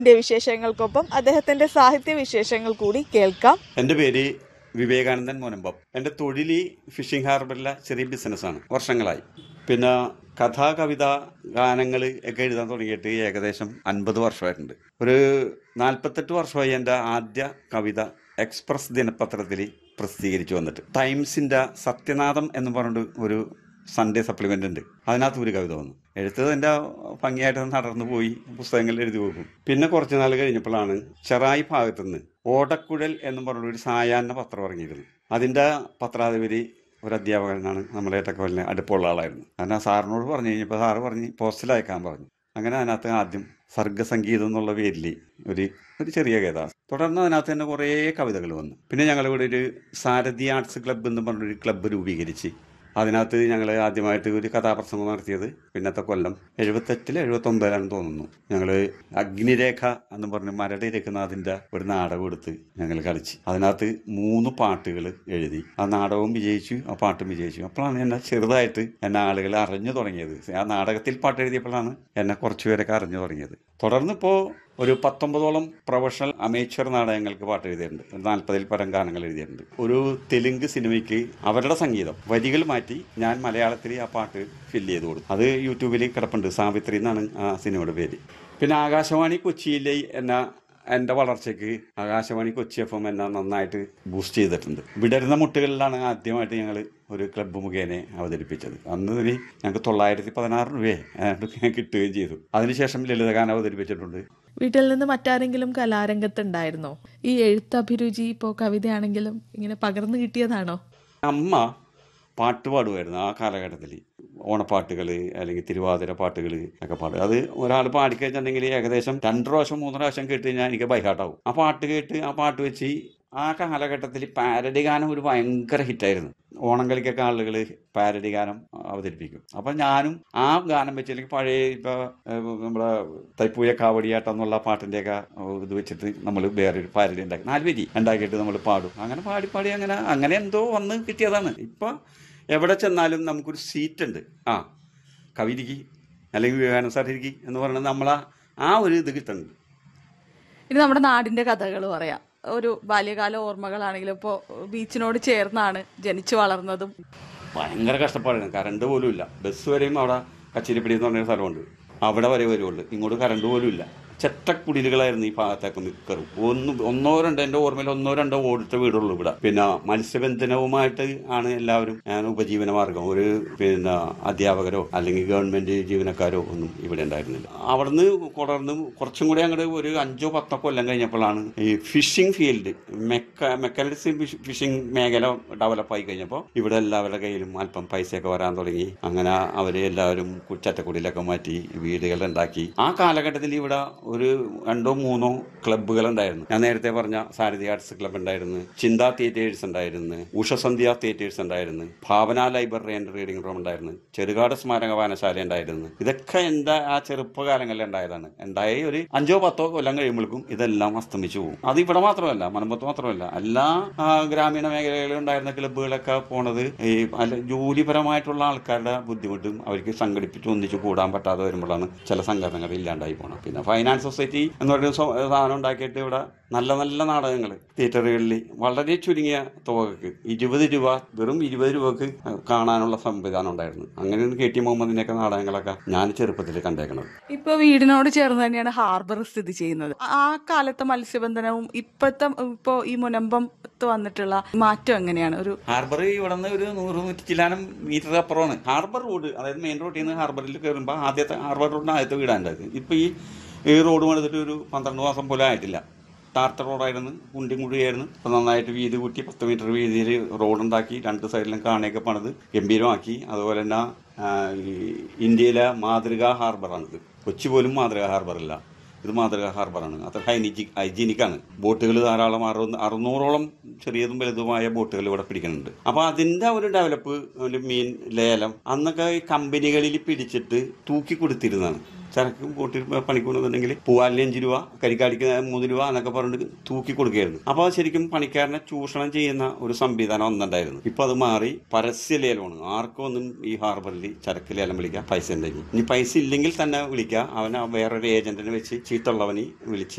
ന്റെ വിശേഷങ്ങൾക്കൊപ്പം അദ്ദേഹത്തിന്റെ സാഹിത്യ വിശേഷങ്ങൾ കൂടി കേൾക്കാം എൻ്റെ പേര് വിവേകാനന്ദൻ മുനമ്പം എൻ്റെ തൊഴിൽ ഫിഷിംഗ് ഹാർബറിലെ ചെറിയ ബിസിനസ്സാണ് വർഷങ്ങളായി പിന്നെ കഥാ കവിത ഗാനങ്ങൾ ഒക്കെ എഴുതാൻ തുടങ്ങിയിട്ട് ഏകദേശം അൻപത് വർഷമായിട്ടുണ്ട് ഒരു നാൽപ്പത്തെട്ട് വർഷമായി എൻ്റെ ആദ്യ കവിത എക്സ്പ്രസ് ദിനപത്രത്തിൽ പ്രസിദ്ധീകരിച്ചു വന്നിട്ട് ടൈംസിൻ്റെ സത്യനാഥം എന്ന് പറഞ്ഞിട്ട് ഒരു സൺഡേ സപ്ലിമെൻ്റ് ഉണ്ട് അതിനകത്ത് ഒരു കവിത വന്നു എഴുത്തത് എൻ്റെ ഭംഗിയായിട്ട് നടന്നു പോയി പുസ്തകങ്ങളിൽ എഴുതി പോകും പിന്നെ കുറച്ച് നാൾ കഴിഞ്ഞപ്പോഴാണ് ചെറായി ഭാഗത്തുനിന്ന് ഓടക്കുഴൽ എന്ന് പറഞ്ഞ ഒരു സായാഹ്ന പത്രം ഇറങ്ങിയിരുന്നു അതിൻ്റെ പത്രാധിപതി ഒരു അധ്യാപകനാണ് നമ്മളെ ഏട്ടക്കവലിന് അടുപ്പമുള്ള ആളായിരുന്നു കാരണം സാറിനോട് പറഞ്ഞു കഴിഞ്ഞപ്പോൾ സാറ് പറഞ്ഞ് പോസ്റ്റിൽ അയക്കാൻ പറഞ്ഞു അങ്ങനെ അതിനകത്ത് ആദ്യം സർഗസംഗീതം എന്നുള്ള പേരിൽ ഒരു ഒരു ചെറിയ കഥ തുടർന്ന് അതിനകത്ത് തന്നെ കുറേ കവിതകൾ വന്നു പിന്നെ ഞങ്ങളിവിടെ ഒരു സാരഥി ആർട്സ് ക്ലബ്ബ് എന്ന് പറഞ്ഞൊരു ക്ലബ്ബ് രൂപീകരിച്ച് അതിനകത്ത് ഞങ്ങൾ ആദ്യമായിട്ട് ഒരു കഥാപ്രസംഗം നടത്തിയത് പിന്നത്തെ കൊല്ലം എഴുപത്തെട്ടിൽ എഴുപത്തൊമ്പതിലാണെന്ന് തോന്നുന്നു ഞങ്ങൾ അഗ്നിരേഖ എന്ന് പറഞ്ഞ് മരട് രഘുനാഥിൻ്റെ ഒരു നാടകം എടുത്ത് ഞങ്ങൾ കളിച്ച് അതിനകത്ത് മൂന്ന് പാട്ടുകൾ എഴുതി ആ നാടകവും വിജയിച്ചു ആ പാട്ടും വിജയിച്ചു അപ്പോഴാണ് എന്നെ ചെറുതായിട്ട് എന്നെ ആളുകൾ അറിഞ്ഞു തുടങ്ങിയത് ആ നാടകത്തിൽ പാട്ട് എഴുതിയപ്പോഴാണ് എന്നെ കുറച്ചുപേരൊക്കെ അറിഞ്ഞു തുടങ്ങിയത് തുടർന്ന് ഇപ്പോൾ ഒരു പത്തൊമ്പതോളം പ്രൊഫഷണൽ അമേച്ചർ നാടകങ്ങൾക്ക് പാട്ട് എഴുതിയിട്ടുണ്ട് ഒരു നാൽപ്പതിൽ പരം ഗാനങ്ങൾ എഴുതിയിട്ടുണ്ട് ഒരു തെലുങ്ക് സിനിമയ്ക്ക് അവരുടെ സംഗീതം വരികൾ മാറ്റി ഞാൻ മലയാളത്തിൽ ആ പാട്ട് ഫില്ല് ചെയ്ത് കൊടുത്തു അത് യൂട്യൂബിൽ കിടപ്പുണ്ട് സാവിത്രി എന്നാണ് ആ സിനിമയുടെ പേര് പിന്നെ ആകാശവാണി കൊച്ചിയിലെ എന്ന എൻ്റെ വളർച്ചയ്ക്ക് ആകാശവാണി കൊച്ചി എഫ് എം എന്നെ നന്നായിട്ട് ബൂസ്റ്റ് ചെയ്തിട്ടുണ്ട് വിടരുന്ന മുട്ടുകളിലാണ് ആദ്യമായിട്ട് ഞങ്ങൾ ഒരു ക്ലബ്ബ് മുഖേന അവതരിപ്പിച്ചത് അന്ന് ഇതിന് ഞങ്ങൾക്ക് തൊള്ളായിരത്തി പതിനാറ് രൂപയെ ഏതാണ്ട് കിട്ടുകയും ചെയ്തു അതിനുശേഷം ലളിതഗാനം അവതരിപ്പിച്ചിട്ടുണ്ട് വീട്ടിൽ നിന്ന് മറ്റാരെങ്കിലും കലാരംഗത്തുണ്ടായിരുന്നോ ഈ എഴുത്തഭിരുചി ഇപ്പോ കവിതയാണെങ്കിലും ഇങ്ങനെ പകർന്നു കിട്ടിയതാണോ അമ്മ പാട്ട് പാടുമായിരുന്നു ആ കാലഘട്ടത്തിൽ ഓണപ്പാട്ടുകൾ അല്ലെങ്കിൽ തിരുവാതിര പാട്ടുകൾ ഒക്കെ പാടും അത് ഒരാൾ പാടിക്കഴിഞ്ഞിട്ടുണ്ടെങ്കിൽ ഏകദേശം രണ്ട് പ്രാവശ്യം മൂന്ന് പ്രാവശ്യം കേട്ട് കഴിഞ്ഞാൽ എനിക്ക് ബൈഹാട്ടാവും ആ പാട്ട് കേട്ട് ആ പാട്ട് വെച്ച് ആ കാലഘട്ടത്തിൽ പാരഡി ഗാനം ഒരു ഭയങ്കര ഹിറ്റായിരുന്നു ഓണം കളിക്കൊക്കെ ആളുകൾ പാരഡി ഗാനം അവതരിപ്പിക്കും അപ്പം ഞാനും ആ ഗാനം വെച്ച് അല്ലെങ്കിൽ പഴയ ഇപ്പോൾ നമ്മുടെ തൈപ്പൂയ കാവടിയാട്ടം എന്നുള്ള പാട്ടിൻ്റെയൊക്കെ ഇത് വെച്ചിട്ട് നമ്മൾ വേറൊരു പാരഡി ഉണ്ടാക്കി നാല് വരി ഉണ്ടാക്കിയിട്ട് നമ്മൾ പാടും അങ്ങനെ പാടി പാടി അങ്ങനെ അങ്ങനെ എന്തോ വന്ന് കിട്ടിയതാണ് ഇപ്പം എവിടെ ചെന്നാലും നമുക്കൊരു സീറ്റ് ഉണ്ട് ആ കവിരിക്ക് അല്ലെങ്കിൽ വിവേകാനന്ദ സാർ ഇരിക്കി എന്ന് പറയുന്നത് നമ്മളാ ആ ഒരു ഇത് കിട്ടുന്നുണ്ട് ഇനി നമ്മുടെ നാടിന്റെ കഥകൾ പറയാം ഒരു ബാല്യകാല ഓർമ്മകളാണെങ്കിലും ഇപ്പോൾ ബീച്ചിനോട് ചേർന്നാണ് ജനിച്ചു വളർന്നതും ഭയങ്കര കഷ്ടപ്പാടാണ് കറണ്ട് പോലും ഇല്ല ബസ് വരെയും അവിടെ കച്ചേരിപ്പടി എന്ന് പറഞ്ഞൊരു സ്ഥലമുണ്ട് അവിടെ വരെ വരുള്ളൂ ഇങ്ങോട്ട് കറണ്ട് പോലും ഇല്ല ചെറ്റക്കുടിലുകളായിരുന്നു ഈ ഭാഗത്തൊക്കെ മിക്കറും ഒന്ന് ഒന്നോ രണ്ടോ എൻ്റെ ഓർമ്മയിൽ ഒന്നോ രണ്ടോ ഓടിച്ച വീടുള്ളൂ ഇവിടെ പിന്നെ മത്സ്യബന്ധനവുമായിട്ട് ആണ് എല്ലാവരും ഞാൻ ഉപജീവന മാർഗം ഒരു പിന്നെ അധ്യാപകരോ അല്ലെങ്കിൽ ഗവൺമെന്റ് ജീവനക്കാരോ ഒന്നും ഇവിടെ ഉണ്ടായിരുന്നില്ല അവിടുന്ന് തുടർന്ന് കുറച്ചും കൂടി അങ്ങോട്ട് ഒരു അഞ്ചോ പത്തോ കൊല്ലം കഴിഞ്ഞപ്പോഴാണ് ഈ ഫിഷിംഗ് ഫീൽഡ് മെക്ക മെക്കാനിക്സ് ഫിഷിംഗ് മേഖല ഡെവലപ്പായി കഴിഞ്ഞപ്പോൾ ഇവിടെ എല്ലാവരുടെ കയ്യിലും അല്പം പൈസയൊക്കെ വരാൻ തുടങ്ങി അങ്ങനെ അവര് എല്ലാവരും ചറ്റക്കുടിയിലൊക്കെ മാറ്റി വീടുകൾ ഉണ്ടാക്കി ആ കാലഘട്ടത്തിൽ ഇവിടെ ഒരു രണ്ടോ മൂന്നോ ക്ലബ്ബുകൾ ഉണ്ടായിരുന്നു ഞാൻ നേരത്തെ പറഞ്ഞ സാരഥി ആർട്സ് ക്ലബ്ബ് ഉണ്ടായിരുന്നു ചിന്താ തിയേറ്റേഴ്സ് ഉണ്ടായിരുന്നു ഉഷസന്ധ്യ തിയേറ്റേഴ്സ് ഉണ്ടായിരുന്നു Bhavana library and reading room ഉണ്ടായിരുന്നു ചെറുകാട് സ്മാരക വായനശാല ഉണ്ടായിരുന്നു ഇതൊക്കെ എൻ്റെ ആ ചെറുപ്പകാലങ്ങളിൽ ഉണ്ടായതാണ് ഉണ്ടായ ഒരു അഞ്ചോ പത്തോ കൊല്ലം കഴിയുമ്പോഴേക്കും ഇതെല്ലാം അസ്തമിച്ചു പോകും അത് ഇവിടെ മാത്രമല്ല മലമ്പത്ത് മാത്രമല്ല എല്ലാ ആ, ഗ്രാമീണ മേഖലകളിലും ഉണ്ടായിരുന്ന ക്ലബ്ബുകളൊക്കെ പോണത് ഈ അല്ല ജോലിപരമായിട്ടുള്ള ആൾക്കാരുടെ ബുദ്ധിമുട്ടും അവർക്ക് സംഘടിപ്പിച്ച് ഒന്നിച്ച് കൂടാൻ പറ്റാതെ വരുമ്പോഴാണ് ചില സംഘടനകൾ ഇല്ലാണ്ടായി പോകണം പിന്നെ ഫൈനാൻസ് സൊസൈറ്റി എന്ന് പറയുന്ന സ്വ- സാധനം ഉണ്ടാക്കിയിട്ട് ഇവിടെ നല്ല നല്ല നാടകങ്ങൾ തിയേറ്ററുകളിൽ വളരെ ചുരുങ്ങിയ തുകക്ക് ഇരുപത് രൂപ വെറും ഇരുപത് രൂപക്ക് കാണാനുള്ള സംവിധാനം ഉണ്ടായിരുന്നു അങ്ങനെയാണ് കെ ടി മുഹമ്മദിൻ്റെയൊക്കെ നാടകങ്ങളൊക്കെ ഞാൻ ചെറുപ്പത്തിൽ കണ്ടേക്കണത് ഇപ്പൊ വീടിനോട് ചേർന്ന് തന്നെയാണ് ഹാർബർ സ്ഥിതി ചെയ്യുന്നത് ആ കാലത്തെ മത്സ്യബന്ധനവും ഇപ്പോഴത്തെ ഇപ്പോ ഈ മുനമ്പത്ത് വന്നിട്ടുള്ള മാറ്റം എങ്ങനെയാണ് ഒരു ഹാർബർ ഇവിടെ നിന്ന് ഒരു നൂറ് നൂറ്റി ചില്ലാനം മീറ്റർ അപ്പുറമാണ് ഹാർബർ റോഡ് അതായത് മെയിൻ റോഡിൽ നിന്ന് ഹാർബറിൽ കയറുമ്പോൾ ആദ്യത്തെ ഹാർബർ റോഡിന് ആദ്യത്തെ വീടാണ്ടായത് ഇപ്പം ഈ ഈ റോഡ് പണിതിട്ട് ഒരു പന്ത്രണ്ട് മാസം പോലും ആയിട്ടില്ല ടാർട്ടർ റോഡായിരുന്നു കുണ്ടിൻ കുഴിയായിരുന്നു ഇപ്പം നന്നായിട്ട് വീതി കൂട്ടി പത്ത് മീറ്റർ വീതിയിൽ റോഡുണ്ടാക്കി രണ്ട് സൈഡിലും കാണയൊക്കെ പണിത് ഗംഭീരമാക്കി അതുപോലെ തന്നെ ആ, ഈ ഇന്ത്യയിലെ മാതൃകാ ഹാർബറാണിത് കൊച്ചി പോലും മാതൃകാ ഹാർബറില്ല ഇത് മാതൃകാ ഹാർബറാണ് അത്ര ഹൈനിജിക് ഹൈജീനിക്കാണ് ബോട്ടുകൾ ധാരാളം അറുന്ന അറുന്നൂറോളം ചെറിയതും വലുതുമായ ബോട്ടുകൾ ഇവിടെ പിടിക്കുന്നുണ്ട് അപ്പോൾ അതിൻ്റെ ഒരു ഡെവലപ്പ് ഒരു മീൻ ലേലം അന്നൊക്കെ ഈ കമ്പനികളിൽ പിടിച്ചിട്ട് തൂക്കി കൊടുത്തിരുന്നതാണ് ചരക്ക് ബോട്ടിൽ പണിക്ക് കൊണ്ടുവന്നിട്ടുണ്ടെങ്കിൽ പൂവാലിന് അഞ്ച് രൂപ കരിക്കാടിക്ക് മൂന്ന് രൂപ എന്നൊക്കെ പറഞ്ഞിട്ട് തൂക്കി കൊടുക്കുകയായിരുന്നു അപ്പോൾ അത് ശരിക്കും പണിക്കാരനെ ചൂഷണം ചെയ്യുന്ന ഒരു സംവിധാനം ഒന്നുണ്ടായിരുന്നു ഇപ്പൊ അത് മാറി പരസ്യ ലേലമാണ് ആർക്കും ഒന്നും ഈ ഹാർബറിൽ ചരക്ക് ലേലം വിളിക്കാം പൈസ ഉണ്ടെങ്കിൽ ഇനി പൈസ ഇല്ലെങ്കിൽ തന്നെ വിളിക്കാം അവൻ വേറൊരു ഏജന്റിനെ വെച്ച് ചീത്തുള്ളവന് വിളിച്ച്